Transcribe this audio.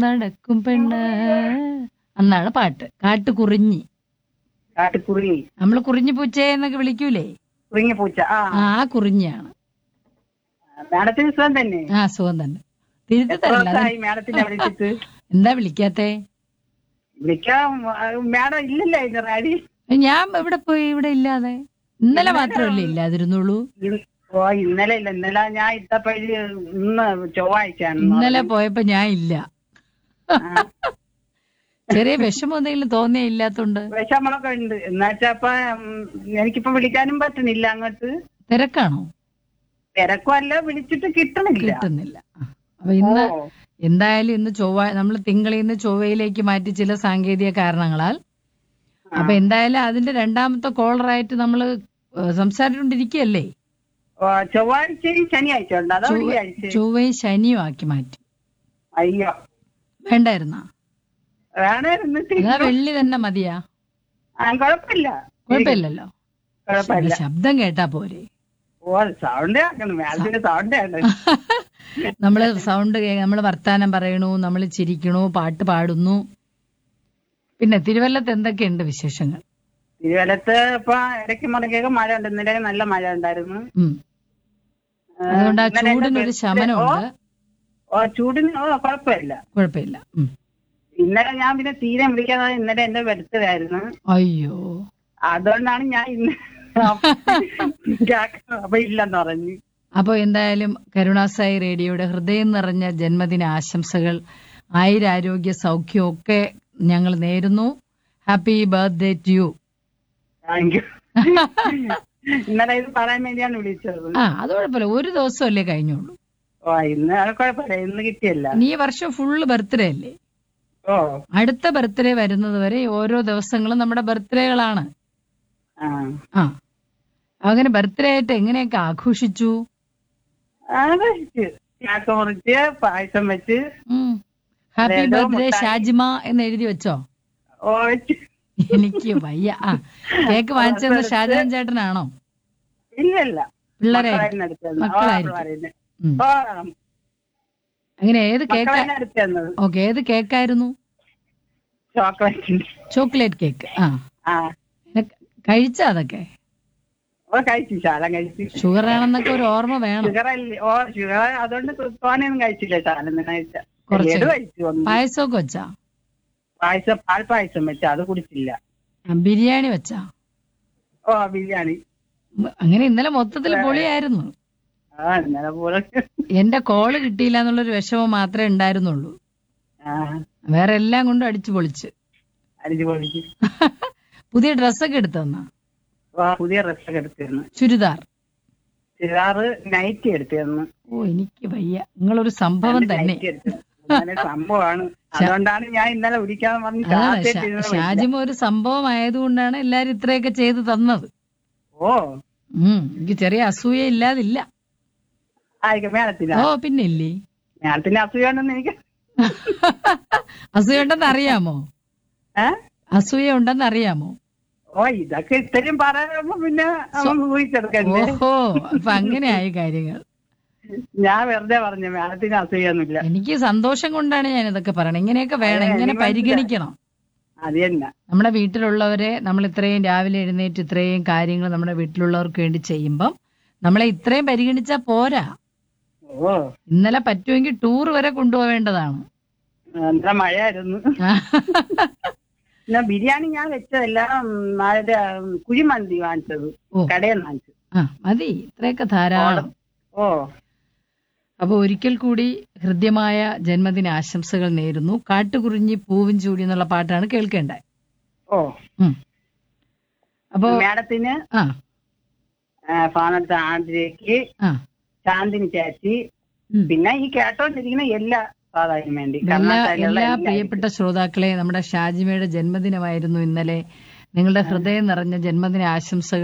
നടക്കും പെണ്ണ് എന്നാണ് പാട്ട് കാട്ടുകുറിഞ്ഞി കാട്ടുകുറി നമ്മൾ കുറിഞ്ഞി പൂച്ചേ എന്നൊക്കെ വിളിക്കൂലേ കുറിങ്ങി പൂച്ച ആ ആ ആ കുറിഞ്ഞിയാണ് മാഡത്തിന് സുഖം തന്നെ ആ സുഖം തന്നെ തിരുത്തി എത്ര തരല്ല അത് ദിവസമായി മാഡത്തിനെ വിളിച്ചിട്ട് എന്താ വിളിക്കാത്തെ വിളിക്കാം മാഡം ഇല്ലല്ലോ ഇന്ന് റാഡി ഞാൻ എവിടെ പോയി ഇവിടെ ഇല്ലാതെ ഇന്നലെ മാത്രമല്ലേ ഇല്ലാതിരുന്നുള്ളൂ ഇ- ഓ ഇന്നലെ ഇല്ല ഇന്നലെ ഞാൻ ഇട്ടപ്പഴി ഇന്ന് ചൊവ്വാഴ്ചയാണ് ഇന്നലെ പോയപ്പോ ഞാൻ ഇല്ല ചെറിയ വിഷമം എന്തെങ്കിലും തോന്നിയ ഇല്ലാത്തോണ്ട് വിഷമങ്ങളൊക്കെ ഉണ്ട് എന്നുവെച്ചപ്പ എനിക്കിപ്പോ വിളിക്കാനും പറ്റുന്നില്ല അങ്ങോട്ട് തിരക്കാണോ തിരക്കുമല്ല വിളിച്ചിട്ട് കിട്ടണില്ല കിട്ടുന്നില്ല ആ. അപ്പൊ ഇന്ന് ഓ, എന്തായാലും ഇന്ന് ചൊവ്വ നമ്മൾ തിങ്കളിൽ നിന്ന് ചൊവ്വയിലേക്ക് മാറ്റി ചില സാങ്കേതിക കാരണങ്ങളാൽ അപ്പൊ എന്തായാലും അതിന്റെ രണ്ടാമത്തെ കോളറായിട്ട് നമ്മൾ സംസാരിച്ചുകൊണ്ടിരിക്കുകയല്ലേ ഓ, ചൊവ്വാഴ്ചയും ശനിയാഴ്ച ഉണ്ട് അതോ ചൊവ്വ- വെള്ളിയാഴ്ച ചൊവ്വയും ശനിയും ആക്കി മാറ്റി അയ്യോ വേണ്ടായിരുന്ന വേണമായിരുന്നു അതാ വെള്ളി തന്നെ മതിയാ ആ കുഴപ്പമില്ല കുഴപ്പമില്ലല്ലോ കുഴപ്പമില്ല ശബ്ദം കേട്ടാ പോരെ ഓ സൗണ്ട് ആക്കണം മാഡത്തിന്റെ സൗണ്ട് ആണ് നമ്മള് സൗണ്ട് നമ്മൾ വർത്താനം പറയണു നമ്മൾ ചിരിക്കണു പാട്ട് പാടുന്നു പിന്നെ തിരുവല്ലത്ത് എന്തൊക്കെയുണ്ട് വിശേഷങ്ങൾ തിരുവല്ലത്ത് ഇപ്പൊ ഇടയ്ക്ക് മുടക്കൊക്കെ മഴ ഉണ്ട് ഇന്നലെ നല്ല മഴ ഉണ്ടായിരുന്നു ഉം. ആ, അതുകൊണ്ട് ആ ഇന്നലെ എന്റെ ചൂടിനൊരു birthday- ശമനമുണ്ട് ഓ ഓ, ചൂടിന് ഓ കുഴപ്പമില്ല കുഴപ്പമില്ല ഉം. ഇന്നലെ ഞാൻ പിന്നെ തീരെ വിളിക്കാതെ ഇന്നലെ എന്റെ ബർത്ത്ഡേ ആയിരുന്നു അയ്യോ അതുകൊണ്ടാണ് ഞാൻ ഇന്ന് അപ്പൊ ഇല്ലെന്ന് പറഞ്ഞു അപ്പോൾ എന്തായാലും കരുണാസായി റേഡിയോയുടെ ഹൃദയം നിറഞ്ഞ ജന്മദിന ആശംസകൾ ആയുരാരോഗ്യ സൗഖ്യം ഒക്കെ ഞങ്ങൾ നേരുന്നു happy birthday to you thank you ഇന്നലെ ഇത് പറയാൻ വേണ്ടിയാണ് വിളിച്ചത് ആ അത് കുഴപ്പമില്ല ഒരു ദിവസമല്ലേ കഴിഞ്ഞുള്ളൂ ഓ ഇന്ന് അത് കുഴപ്പമില്ല ഇന്ന് കിട്ടിയല്ല ഇനി ഈ വർഷം ഫുള്ള് ബർത്ത്ഡേ അല്ലേ ഓ അടുത്ത ബർത്ത്ഡേ വരുന്നത് വരെ ഓരോ ദിവസങ്ങളും നമ്മുടെ ബർത്ത്ഡേകളാണ് ആ ആ അങ്ങനെ ബർത്ത്ഡേ ആയിട്ട് എങ്ങനെയൊക്കെ ആഘോഷിച്ചു അത് കഴിച്ച് ചാക്ക മുറിച്ച് പായസം വെച്ച് ഹാപ്പി ലഡു, ബർത്ത്ഡേ മുട്ടായി. ഷാജിമ എന്ന് എഴുതി വെച്ചോ ഓ വെച്ച് എനിക്ക് വയ്യ ആ കേക്ക് വാങ്ങിച്ചത് ഷാജഹാൻ ചേട്ടനാണോ ഇല്ലല്ല പിള്ളേരെ മക്കളെന്നെ അടുത്ത് തന്നത്. ഓ, മക്കളായിരിക്കും. പിള്ളേരെന്നെ. ഉം. ഓ, അങ്ങനെ ഏത് കേക്ക് മക്കളെന്നെ അടുത്ത് തന്നത് ഓക്കെ ഏത് കേക്കായിരുന്നു ചോക്ലേറ്റ് ചോക്ലേറ്റ് കേക്ക് ആ ആ പിന്നെ കഴിച്ചാ അതൊക്കെ ഓ കഴിച്ചു ശാലം കഴിച്ചു ഷുഗർ ആണെന്നൊക്കെ ഒരു ഓർമ്മ വേണം ഷുഗർ അല്ലേ ഓ ഷുഗർ അതുകൊണ്ട് തോനെയൊന്നും കഴിച്ചില്ല ശാലം തന്നെ കഴിച്ച കുറച്ച്. ലഡു കഴിച്ചു ഒന്ന് പായസമൊക്കെ വെച്ചാ പായസം പാൽ പായസം വെച്ച അത് കുടിച്ചില്ല ആ, ബിരിയാണി വെച്ചാ ഓ ബിരിയാണി ഉം, അങ്ങനെ ഇന്നലെ മൊത്തത്തിൽ പൊളിയായിരുന്നു ആ ഇന്നലെ പോലെ എന്റെ കോള് കിട്ടിയില്ല എന്നുള്ളൊരു വിഷമം മാത്രമേ ഉണ്ടായിരുന്നുള്ളൂ ആ വേറെ എല്ലാം കൊണ്ടും അടിച്ചു പൊളിച്ച് അടിച്ചു പൊളിച്ചു പുതിയ ഡ്രസ്സൊക്കെ എടുത്തന്നാ ഓ പുതിയ ഡ്രസ്സൊക്കെ എടുത്തിരുന്നു ചുരിദാർ ചുരിദാറ് നൈറ്റി എടുത്തിരുന്നു ഓ എനിക്ക് വയ്യ നിങ്ങളൊരു സംഭവം തന്നെ നൈറ്റി എടുത്തിരുന്നു അങ്ങനെ സംഭവമാണ് അതുകൊണ്ടാണ് ഞാൻ ഇന്നലെ വിളിക്കാന്ന് പറഞ്ഞ് അതാണ് കാത്തിട്ട് ഷാ- ഇരുന്നത് വിളിച്ച. ഷാജിമ ഒരു സംഭവം ആയതുകൊണ്ടാണ് എല്ലാരും ഇത്രയൊക്കെ ചെയ്ത് തന്നത് ഓ ഉം എനിക്ക് ചെറിയ അസൂയ ഇല്ലാതില്ല ആയിരിക്കും മേളത്തില്ല ഓ പിന്നെ ഇല്ലേ മേളത്തിന്റെ അസുഖമാണെന്ന് എനിക്ക് അസൂയ ഉണ്ടെന്ന് അറിയാമോ ഏ അസൂയ ഉണ്ടെന്ന് അറിയാമോ ഓ ഇതൊക്കെ ഇത്രയും പറയുമ്പോ പിന്നെ നമ്മൾ ഊഹിച്ചെടുക്കണ്ടേ ഓഹോ അപ്പൊ അങ്ങനെ ആയി കാര്യങ്ങൾ ഞാൻ വെറുതെ പറഞ്ഞു മേളത്തിന് അസുഖമൊന്നുമില്ല എനിക്ക് സന്തോഷം കൊണ്ടാണ് ഞാൻ ഇതൊക്കെ പറയണത് ഇങ്ങനെയൊക്കെ വേണം അതെ, ഇങ്ങനെ എനിക്ക് പരിഗണിക്കണം അത് തന്നെ നമ്മുടെ വീട്ടിലുള്ളവരെ നമ്മൾ ഇത്രയും രാവിലെ എഴുന്നേറ്റ് ഇത്രയും കാര്യങ്ങൾ നമ്മുടെ വീട്ടിലുള്ളവർക്ക് വേണ്ടി ചെയ്യുമ്പം നമ്മളെ ഇത്രയും പരിഗണിച്ചാ പോരാ ഓ ഇന്നലെ പറ്റുമെങ്കിൽ ടൂർ വരെ കൊണ്ടുപോവേണ്ടതാണ് എന്താ മഴയായിരുന്നു പിന്നെ ബിരിയാണി ഞാൻ വെച്ചതല്ല ഉം, മറ്റേ ഉം, കുഴിമന്തി വാങ്ങിച്ചത് ഓ. കടയിൽ നിന്ന് വാങ്ങിച്ചത് ആ മതി ഇത്രയൊക്കെ ധാരാളം ഓ അപ്പൊ ഒരിക്കൽ കൂടി ഹൃദ്യമായ ജന്മദിന ആശംസകൾ നേരുന്നു കാട്ടുകുറിഞ്ഞി പൂവും ചൂടി എന്നുള്ള പാട്ടാണ് കേൾക്കേണ്ടത് ഓ ഉം. അപ്പോ മേഡത്തിന് ആ ഫോണെടുത്ത ആന്ധ്രയ്ക്ക് ആ ശാന്തിനി ചേച്ചി ഉം. പിന്നെ ഈ കേട്ടോണ്ടിരിക്കുന്ന എല്ലാ സാധാരണ വേണ്ടി എല്ലാ കർണാടകയിലുള്ള എല്ലാ എല്ലാവർക്കും. പ്രിയപ്പെട്ട ശ്രോതാക്കളെ നമ്മുടെ ഷാജിമയുടെ ജന്മദിനമായിരുന്നു ഇന്നലെ നിങ്ങളുടെ ഹൃദയം നിറഞ്ഞ ജന്മദിന ആശംസകൾ